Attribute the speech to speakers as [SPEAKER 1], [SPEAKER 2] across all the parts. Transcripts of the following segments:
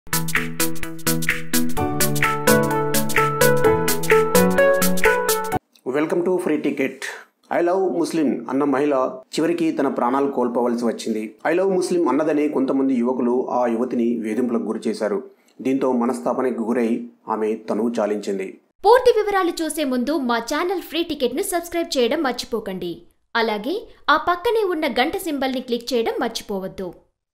[SPEAKER 1] welcome to free ticket I love Muslim అన్న మహిళ చివరికి తన ప్రాణాలు కోల్పోవలసి వచ్చింది ఐ లవ్ ముస్లిం అన్నదని కొంతమంది యువకులు ఆ యువతిని వేధింపులకు గురి చేశారు దీంతో మనస్తాపనకు గురై ఆమె తనువు చాలించింది
[SPEAKER 2] పూర్తి వివరాలు చూసే ముందు మా ఛానల్ ఫ్రీ టికెట్ను సబ్స్క్రైబ్ చేయడం మర్చిపోకండి అలాగే ఆ పక్కనే ఉన్న గంట సింబల్ని క్లిక్ చేయడం మర్చిపోవద్దు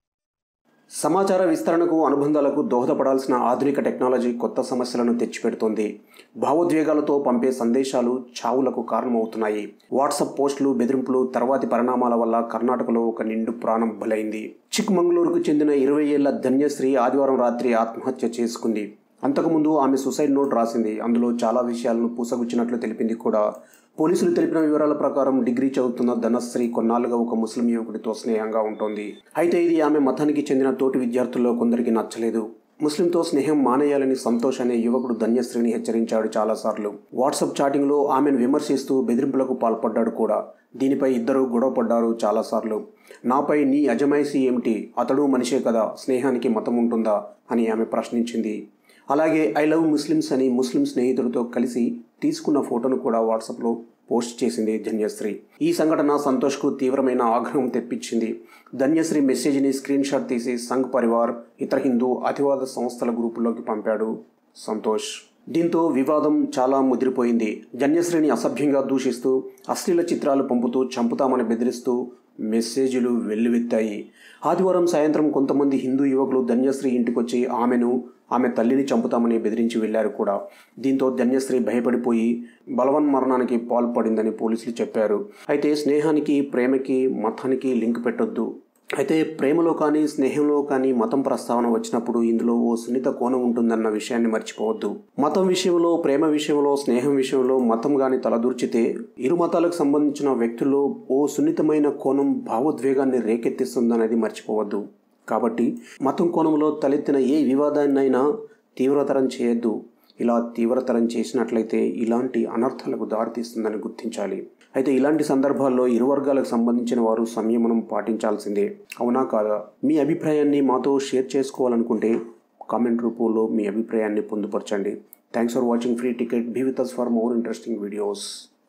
[SPEAKER 1] సమాచార విస్తరణకు అనుబంధాలకు దోహదపడాల్సిన ఆధునిక టెక్నాలజీ కొత్త సమస్యలను తెచ్చిపెడుతోంది భావోద్వేగాలతో పంపే సందేశాలు చావులకు కారణమవుతున్నాయి వాట్సాప్ పోస్టులు బెదిరింపులు తర్వాతి పరిణామాల వల్ల కర్ణాటకలో ఒక నిండు ప్రాణం బలైంది చిక్మంగళూరుకు చెందిన ఇరవై ఏళ్ల ధన్యశ్రీ ఆదివారం రాత్రి ఆత్మహత్య చేసుకుంది అంతకుముందు ఆమె సూసైడ్ నోట్ రాసింది అందులో చాలా విషయాలను పూసగుచ్చినట్లు తెలిపింది కూడా పోలీసులు తెలిపిన వివరాల ప్రకారం డిగ్రీ చదువుతున్న ధనశ్రీ కొన్నాళ్ళుగా ఒక ముస్లిం యువకుడితో స్నేహంగా ఉంటుంది అయితే ఇది ఆమె మతానికి చెందిన తోటి విద్యార్థుల్లో కొందరికి నచ్చలేదు ముస్లింతో స్నేహం మానేయాలని సంతోష్ అనే యువకుడు ధన్యశ్రీని హెచ్చరించాడు చాలాసార్లు వాట్సాప్ చాటింగ్లో ఆమెను విమర్శిస్తూ బెదిరింపులకు పాల్పడ్డాడు కూడా దీనిపై ఇద్దరు గొడవపడ్డారు చాలాసార్లు నాపై నీ అజమాయిషీ ఏమిటి అతడు మనిషే కదా స్నేహానికి మతం ఉంటుందా అని ఆమె ప్రశ్నించింది అలాగే ఐ లవ్ ముస్లిమ్స్ అని ముస్లిం స్నేహితుడితో కలిసి తీసుకున్న ఫోటోను కూడా వాట్సాప్లో పోస్ట్ చేసింది ధన్యశ్రీ ఈ సంఘటన సంతోష్కు తీవ్రమైన ఆగ్రహం తెప్పించింది ధన్యశ్రీ మెసేజ్ని స్క్రీన్ షాట్ తీసి సంఘ్ పరివార్ ఇతర హిందూ అతివాద సంస్థల గ్రూపుల్లోకి పంపాడు సంతోష్ దీంతో వివాదం చాలా ముదిరిపోయింది ధన్యశ్రీని అసభ్యంగా దూషిస్తూ అశ్లీల చిత్రాలు పంపుతూ చంపుతామని బెదిరిస్తూ మెసేజ్లు వెల్లువెత్తాయి ఆదివారం సాయంత్రం కొంతమంది హిందూ యువకులు ధన్యశ్రీ ఇంటికొచ్చి ఆమెను ఆమె తల్లిని చంపుతామని బెదిరించి వెళ్లారు కూడా దీంతో ధన్యశ్రీ భయపడిపోయి బలవన్మరణానికి పాల్పడిందని పోలీసులు చెప్పారు అయితే స్నేహానికి ప్రేమకి మతానికి లింక్ పెట్టొద్దు అయితే ప్రేమలో కానీ స్నేహంలో కానీ మతం ప్రస్తావన వచ్చినప్పుడు ఇందులో ఓ సున్నిత కోణం ఉంటుందన్న విషయాన్ని మర్చిపోవద్దు మతం విషయంలో ప్రేమ విషయంలో స్నేహం విషయంలో మతం గాని తలదూర్చితే ఇరు మతాలకు సంబంధించిన వ్యక్తుల్లో ఓ సున్నితమైన కోణం భావోద్వేగాన్ని రేకెత్తిస్తుందనేది మర్చిపోవద్దు కాబట్టి మతం కోణంలో తలెత్తిన ఏ వివాదాన్నైనా తీవ్రతరం చేయొద్దు ఇలా తీవ్రతరం చేసినట్లయితే ఇలాంటి అనర్థాలకు దారితీస్తుందని గుర్తించాలి అయితే ఇలాంటి సందర్భాల్లో ఇరు వర్గాలకు సంబంధించిన వారు సంయమనం పాటించాల్సిందే అవునా కాదా మీ అభిప్రాయాన్ని మాతో షేర్ చేసుకోవాలనుకుంటే కామెంట్ రూపంలో మీ అభిప్రాయాన్ని పొందుపరచండి thanks for watching free ticket be with us for more interesting videos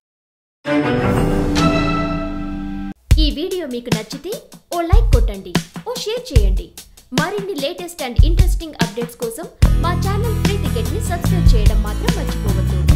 [SPEAKER 2] ఈ వీడియో మీకు నచ్చితే ఓ లైక్ కొట్టండి ఓ షేర్ చేయండి మరిన్ని లేటెస్ట్ అండ్ ఇంట్రెస్టింగ్ అప్డేట్స్ కోసం మా ఛానల్ ఫ్రీ టికెట్ని సబ్స్క్రైబ్ చేయడం మాత్రం మర్చిపోవద్దు